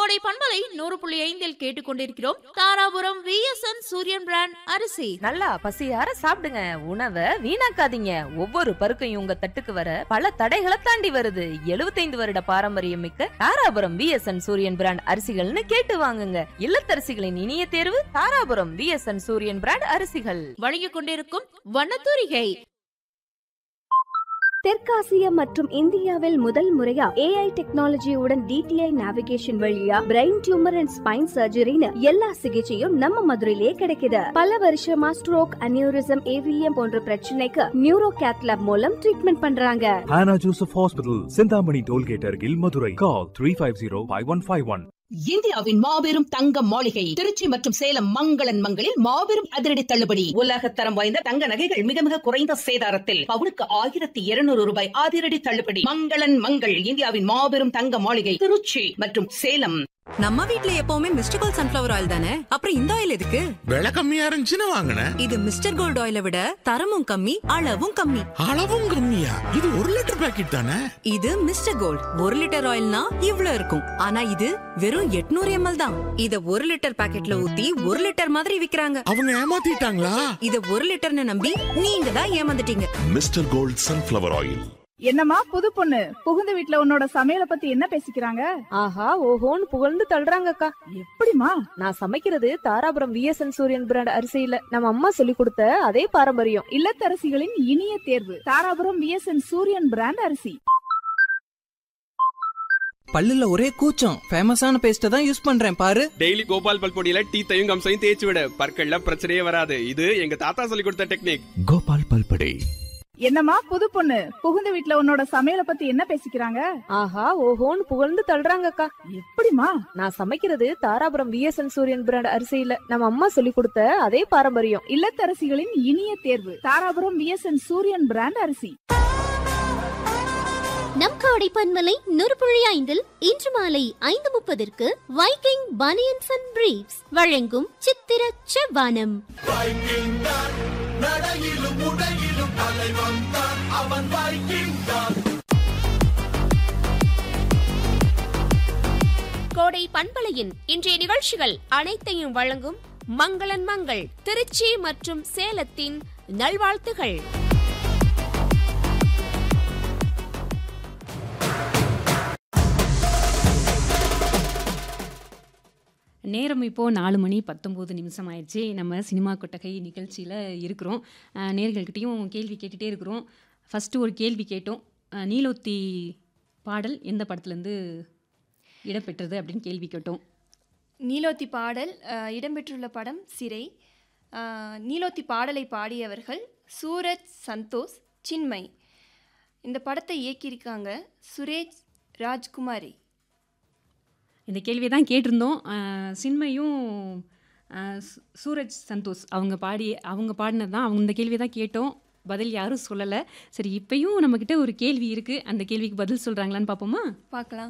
கோடை பண்பலை நூறு புள்ளி ஐந்தில் கேட்டுக்கொண்டிருக்கிறோம் தாராபுரம் விஎஸ்என் சூரியன் பிராண்ட் அரிசி நல்லா பசியார சாப்பிடுங்க உணவை வீணாக்காதீங்க ஒவ்வொரு பருக்கையும் உங்க தட்டுக்கு வர பல தடைகளை தாண்டி வருது 75 வருட பாரம்பரியம் மிக்க தாராபுரம் விஎஸ்என் சூரியன் பிராண்ட் அரிசிகள்னு கேட்டு வாங்குங்க இல்லத்தரசிகளின் இனிய தேர்வு தாராபுரம் விஎஸ்என் சூரியன் பிராண்ட் அரிசிகள் வழங்கிக் கொண்டிருக்கும் வண்ணத்தூரிகை தெற்காசியா மற்றும் இந்தியாவில் முதல் முறையா ஏஐ டெக்னாலஜியுடன் டிடிஐ நேவிகேஷன் வழியா பிரெயின் டியூமர் அண்ட் ஸ்பைன் சர்ஜரின்னு எல்லா சிகிச்சையும் நம்ம மதுரையிலே கிடைக்குது பல வருஷமா ஸ்ட்ரோக் அனியூரிசம் ஏவிஎம் போன்ற பிரச்சனைக்கு நியூரோ கேத்லாப் மூலம் ட்ரீட்மெண்ட் பண்றாங்க Hannah Joseph Hospital, Sindhamani Tollgate Argil, Madurai. Call 350-5151. இந்தியாவின் மாபெரும் தங்க மாளிகை திருச்சி மற்றும் சேலம் மங்களன் மங்களில் மாபெரும் அதிரடி தள்ளுபடி உலகத்தரம் வாய்ந்த தங்க நகைகள் மிக மிக குறைந்த சேதாரத்தில் பவுனுக்கு ஆயிரத்தி இருநூறு ரூபாய் அதிரடி தள்ளுபடி மங்களன் மங்கள் இந்தியாவின் மாபெரும் தங்க மாளிகை திருச்சி மற்றும் சேலம் நம்ம வீட்ல எப்பவுமே மிஸ்டர் கோல்ட் சன்ஃபிளவர் ஆயில் தானே அப்புறம் இந்த ஆயில் எதுக்கு விலை கம்மியா இருந்துச்சுன்னு வாங்கினேன் இது மிஸ்டர் கோல்ட் ஆயிலை விட தரமும் கம்மி அளவும் கம்மி அளவும் கம்மியா இது ஒரு லிட்டர் பாக்கெட் தானே இது மிஸ்டர் கோல்ட் ஒரு லிட்டர் ஆயில்னா இவ்ளோ இருக்கும் ஆனா இது வெறும் 800 எம்எல் தான் இத ஒரு லிட்டர் பாக்கெட்ல ஊத்தி ஒரு லிட்டர் மாதிரி விக்கிறாங்க அவங்க ஏமாத்திட்டாங்களா இத ஒரு லிட்டர்னு நம்பி நீங்க தான் ஏமாந்துட்டீங்க மிஸ்டர் கோல்ட் சன்ஃபிளவர் ஆயில் என்னம்மா புது பொண்ணு புகுந்த வீட்ல உன்னோட சமையல பத்தி என்ன பேசிக்கிறாங்க ஆஹா ஓஹோன்னு புகழ்ந்து தள்ளுறாங்கக்கா எப்படிமா நான் சமைக்கிறது தாராபுரம் விஎஸ்என் சூரியன் பிராண்ட் அரிசியில நம்ம அம்மா சொல்லி கொடுத்த அதே பாரம்பரியம் இல்லத்தரசிகளின் இனிய தேர்வு தாராபுரம் விஎஸ்என் சூரியன் பிராண்ட் அரிசி பல்லுல ஒரே கூச்சம் ஃபேமஸான பேஸ்ட தான் யூஸ் பண்றேன் பாரு டெய்லி கோபால் பல் பொடியில டீத்தையும் கம்சையும் தேய்ச்சி விட பற்கள்ல பிரச்சனையே வராது இது எங்க தாத்தா சொல்லி கொடுத்த டெக்னிக் கோபால் பல்படே என்னம்மா புது பொண்ணு புகுந்த வீட்ல உன்னோட சமையல பத்தி என்ன பேசிக்கிறாங்க ஆஹா ஓஹோன்னு புகழ்ந்து தள்ளுறாங்கக்கா எப்படிமா நான் சமைக்கிறது தாராபுரம் விஎஸ்என் சூரியன் பிராண்ட் அரிசியில நம்ம அம்மா சொல்லி கொடுத்த அதே பாரம்பரியம் இல்லத்தரசிகளின் இனிய தேர்வு தாராபுரம் விஎஸ்என் சூரியன் பிராண்ட் அரிசி நம் காடை பன்மலை நூறுபுழி ஐந்தில் இன்று மாலை ஐந்து முப்பதற்கு வைக்கிங் பனியன்ஸ் அண்ட் பிரீப்ஸ் வழங்கும் சித்திர செவ்வானம் கோடை பண்பலையின் இன்றைய நிகழ்ச்சிகள் அனைத்தையும் வழங்கும் மங்களன் மங்கள் திருச்சி மற்றும் சேலத்தின் நல்வாழ்த்துகள் நேரம் இப்போது நாலு மணி பத்தொம்போது நிமிஷம் ஆயிடுச்சு நம்ம சினிமா கொட்டகை நிகழ்ச்சியில் இருக்கிறோம் அஹ், நேயர்கள்கிட்டயும் கேள்வி கேட்டுகிட்டே இருக்கிறோம் ஃபஸ்ட்டு ஒரு கேள்வி கேட்டோம் அஹ், நீலோத்தி பாடல் எந்த படத்துலேருந்து இடம்பெற்றது அப்படின்னு கேள்வி கேட்டோம் நீலோத்தி பாடல் அஹ், இடம்பெற்றுள்ள படம் சிறை அஹ், நீலோத்தி பாடலை பாடியவர்கள் சூரஜ் சந்தோஷ் சின்மய் இந்த படத்தை இயக்கியிருக்காங்க சுரேஷ் ராஜ்குமாரி இந்த கேள்வியை தான் கேட்டிருந்தோம் அஹ், சின்மையும் அஹ், சு- சூரஜ் சந்தோஷ் அவங்க பாடி அவங்க பாடினது தான் அவங்க இந்த கேள்வியை தான் கேட்டோம் பதில் யாரும் சொல்லலை சரி இப்பயும் நம்மக்கிட்ட ஒரு கேள்வி இருக்குது அந்த கேள்விக்கு பதில் சொல்கிறாங்களான்னு பார்ப்போமா பார்க்கலாம்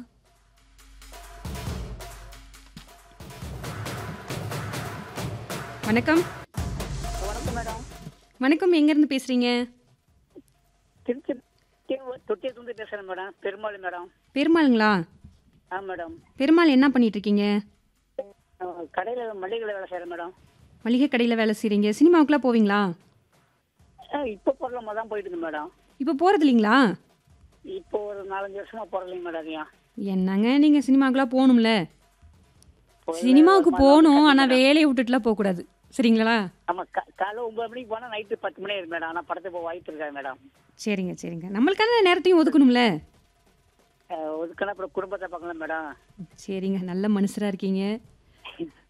வணக்கம் வணக்கம் மேடம் வணக்கம் எங்கேருந்து பேசுகிறீங்க திருச்சி தொட்டியத்துலேருந்து பேசுகிறேன் மேடம் பெருமாள் மேடம் பெருமாளுங்களா ஆ மேடம் பெருமாள் என்ன பண்ணிட்டு இருக்கீங்க கடையில் மளிகை வேலை செய்கிறேன் மேடம் மளிகை கடையில் வேலை செய்கிறீங்க சினிமாவுக்குலாம் போவீங்களா ஆ இப்போ போடலாமா தான் போயிட்டு இருக்கு மேடம் இப்போ போகிறது இல்லைங்களா இப்போ ஒரு நாலஞ்சு வருஷமா போடலைங்க மேடம் அதையும் என்னங்க நீங்கள் சினிமாவுக்குலாம் போகணும்ல சினிமாவுக்கு போகணும் ஆனால் வேலையை விட்டுட்டுலாம் போகக்கூடாது சரிங்களா ஆமாம் காலைல ஒன்பது மணிக்கு போனால் நைட்டு பத்து மணி ஆயிடும் மேடம் ஆனால் படத்தை போக வாய்ப்பு இருக்காது மேடம் சரிங்க சரிங்க நம்மளுக்கான நேரத்தையும் ஒதுக்கணும்ல ஒதுக்கினா அப்புறம் குடும்பத்தை பார்க்கலாம் மேடம் சரிங்க நல்ல மனுஷராக இருக்கீங்க